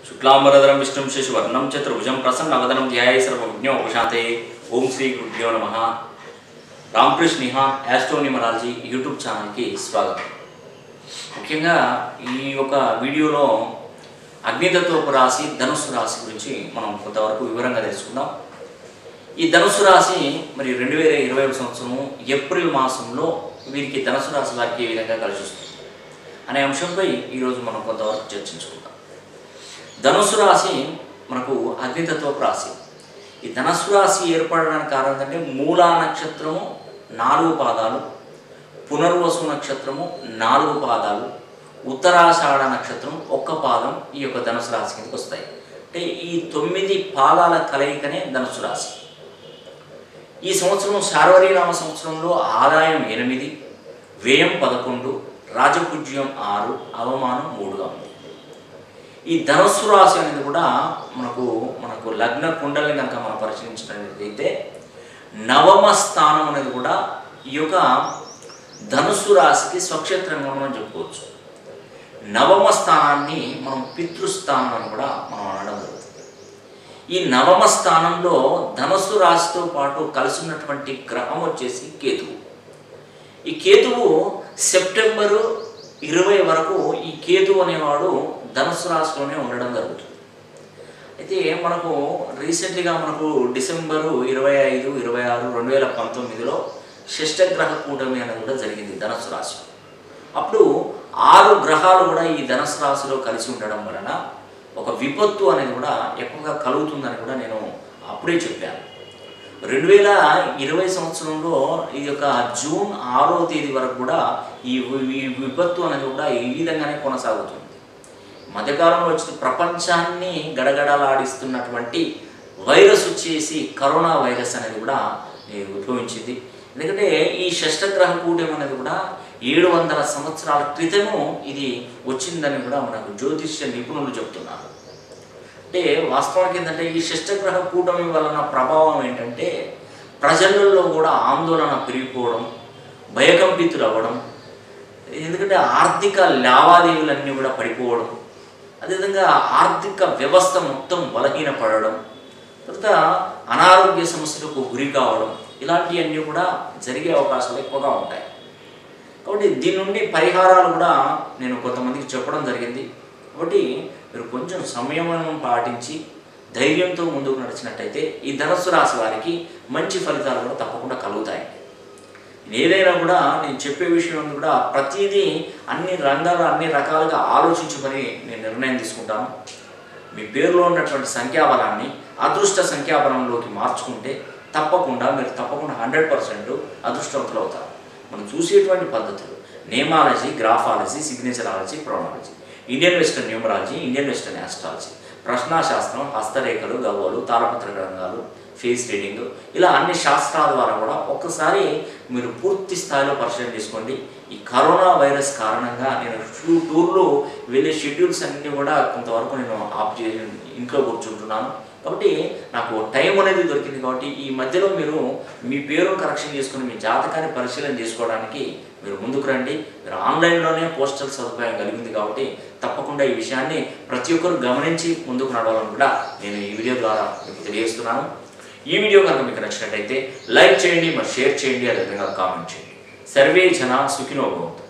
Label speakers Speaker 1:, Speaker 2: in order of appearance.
Speaker 1: శుక్లాంబరధరం విష్ణుం శశివర్ణం చతుర్భుజం ప్రసన్నవదనం ధ్యాయ సర్వజ్ఞో ఉపశాంతే ఓం శ్రీ గురుభ్యో నమ రామకృష్ణ నిహాన్ యాస్ట్రోనిమరాలజీ యూట్యూబ్ ఛానల్కి స్వాగతం ముఖ్యంగా ఈ యొక్క వీడియోలో అగ్నితత్వపు రాశి ధనుస్సు రాశి గురించి మనం కొంతవరకు వివరంగా తెలుసుకుందాం ఈ ధనుసు రాశి మరి రెండు వేల ఇరవై సంవత్సరము ఏప్రిల్ మాసంలో వీరికి ధనుసు రాశి వారికి ఏ విధంగా కలిసి వస్తుంది అనే అంశంపై ఈరోజు మనం కొంతవరకు చర్చించుకుందాం ధనుసు రాశి మనకు అగ్నితత్వపు రాశి ఈ ధనుసు రాశి ఏర్పడడానికి కారణం ఏంటంటే మూలా నక్షత్రము నాలుగు పాదాలు పునర్వసు నక్షత్రము నాలుగు పాదాలు ఉత్తరాషాఢ నక్షత్రం ఒక్క పాదం ఈ యొక్క ధనుసు రాశి కిందకి వస్తాయి అంటే ఈ తొమ్మిది పాదాల కలయికనే ధనుసు రాశి ఈ సంవత్సరం శార్వరీనామ సంవత్సరంలో ఆదాయం ఎనిమిది వ్యయం పదకొండు రాజపూజ్యం ఆరు అవమానం మూడుగా ఉంది ఈ ధనుస్సు రాశి అనేది కూడా మనకు మనకు లగ్న కుండల్ని కనుక మనం పరిశీలించినట్లయితే నవమ స్థానం అనేది కూడా ఈ యొక్క ధనుస్సు రాశికి స్వక్షేత్రంగా మనం చెప్పుకోవచ్చు నవమ స్థానాన్ని మనం పితృస్థానం అని కూడా మనం అనడం జరుగుతుంది ఈ నవమ స్థానంలో ధనుస్సు రాశితో పాటు కలిసి ఉన్నటువంటి గ్రహం వచ్చేసి కేతువు ఈ కేతువు సెప్టెంబరు ఇరవై వరకు ఈ కేతువు అనేవాడు ధనుసు రాశిలోనే ఉండడం జరుగుతుంది అయితే మనకు రీసెంట్గా మనకు డిసెంబరు ఇరవై ఐదు ఇరవై ఆరు రెండు వేల పంతొమ్మిదిలో షష్టగ్రహ కూటమి అనేది కూడా జరిగింది ధనుసు రాశి అప్పుడు ఆరు గ్రహాలు కూడా ఈ ధనుసు రాశిలో కలిసి ఉండడం వలన ఒక విపత్తు అనేది కూడా ఎక్కువగా కలుగుతుందని కూడా నేను అప్పుడే చెప్పాను రెండు వేల ఇరవై సంవత్సరంలో ఈ యొక్క జూన్ ఆరో తేదీ వరకు కూడా ఈ వి- ఈ విపత్తు అనేది కూడా ఈ విధంగానే కొనసాగుతుంది మధ్యకాలంలో వచ్చిన ప్రపంచాన్ని గడగడలాడిస్తున్నటువంటి వైరస్ వచ్చేసి కరోనా వైరస్ అనేది కూడా ఈ ఉద్భవించింది ఎందుకంటే ఈ షష్టగ్రహ కూటమి అనేది కూడా ఏడు వందల సంవత్సరాల క్రితము ఇది వచ్చిందని కూడా మనకు జ్యోతిష్య నిపుణులు చెప్తున్నారు అంటే వాస్తవానికి ఏంటంటే ఈ షష్టగ్రహ కూటమి వలన ప్రభావం ఏంటంటే ప్రజలలో కూడా ఆందోళన పెరిగిపోవడం భయకంపితులు అవ్వడం ఎందుకంటే ఆర్థిక లావాదేవీలన్నీ కూడా పడిపోవడం అదేవిధంగా ఆర్థిక వ్యవస్థ మొత్తం బలహీనపడడం తర్వాత అనారోగ్య సమస్యలకు గురి కావడం ఇలాంటివన్నీ కూడా జరిగే అవకాశాలు ఎక్కువగా ఉంటాయి కాబట్టి దీని నుండి పరిహారాలు కూడా నేను కొంతమందికి చెప్పడం జరిగింది కాబట్టి మీరు కొంచెం సంయమనం పాటించి ధైర్యంతో ముందుకు నడిచినట్టయితే ఈ ధనస్సు రాశి వారికి మంచి ఫలితాలు కూడా తప్పకుండా కలుగుతాయి ఏదైనా కూడా నేను చెప్పే విషయం కూడా ప్రతిదీ అన్ని రంగాలు అన్ని రకాలుగా ఆలోచించి మరి నేను నిర్ణయం తీసుకుంటాను మీ పేరులో ఉన్నటువంటి సంఖ్యాబలాన్ని అదృష్ట సంఖ్యాబలంలోకి మార్చుకుంటే తప్పకుండా మీరు తప్పకుండా హండ్రెడ్ పర్సెంట్ అదృష్టవంతులు అవుతారు మనం చూసేటువంటి పద్ధతులు nameology graphology signaturology phrenology Indian western numerology Indian western astrology ప్రశ్నాశాస్త్రం హస్తరేఖలు గవ్వలు తాళపత్ర గ్రంథాలు ఫేస్ రీడింగ్ ఇలా అన్ని శాస్త్రాల ద్వారా కూడా ఒక్కసారి మీరు పూర్తి స్థాయిలో పరిశీలన చేసుకోండి ఈ కరోనా వైరస్ కారణంగా నేను టూ టూర్లు వెళ్ళే షెడ్యూల్స్ అన్నీ కూడా కొంతవరకు నేను ఆఫ్ చేసి ఇంట్లో కూర్చుంటున్నాను కాబట్టి నాకు టైం అనేది దొరికింది కాబట్టి ఈ మధ్యలో మీరు మీ పేరు కరెక్షన్ చేసుకుని మీ జాతకాన్ని పరిశీలన చేసుకోవడానికి మీరు ముందుకు రండి మీరు ఆన్లైన్లోనే పోస్టల్ సదుపాయం కలిగింది కాబట్టి తప్పకుండా ఈ విషయాన్ని ప్రతి ఒక్కరు గమనించి ముందుకు నడవాలని కూడా నేను ఈ వీడియో ద్వారా మీకు తెలియజేస్తున్నాను ఈ వీడియో కనుక మీకు నచ్చినట్టయితే లైక్ చేయండి మరి షేర్ చేయండి అదేవిధంగా కామెంట్ చేయండి సర్వే జన సుఖినో భవంతు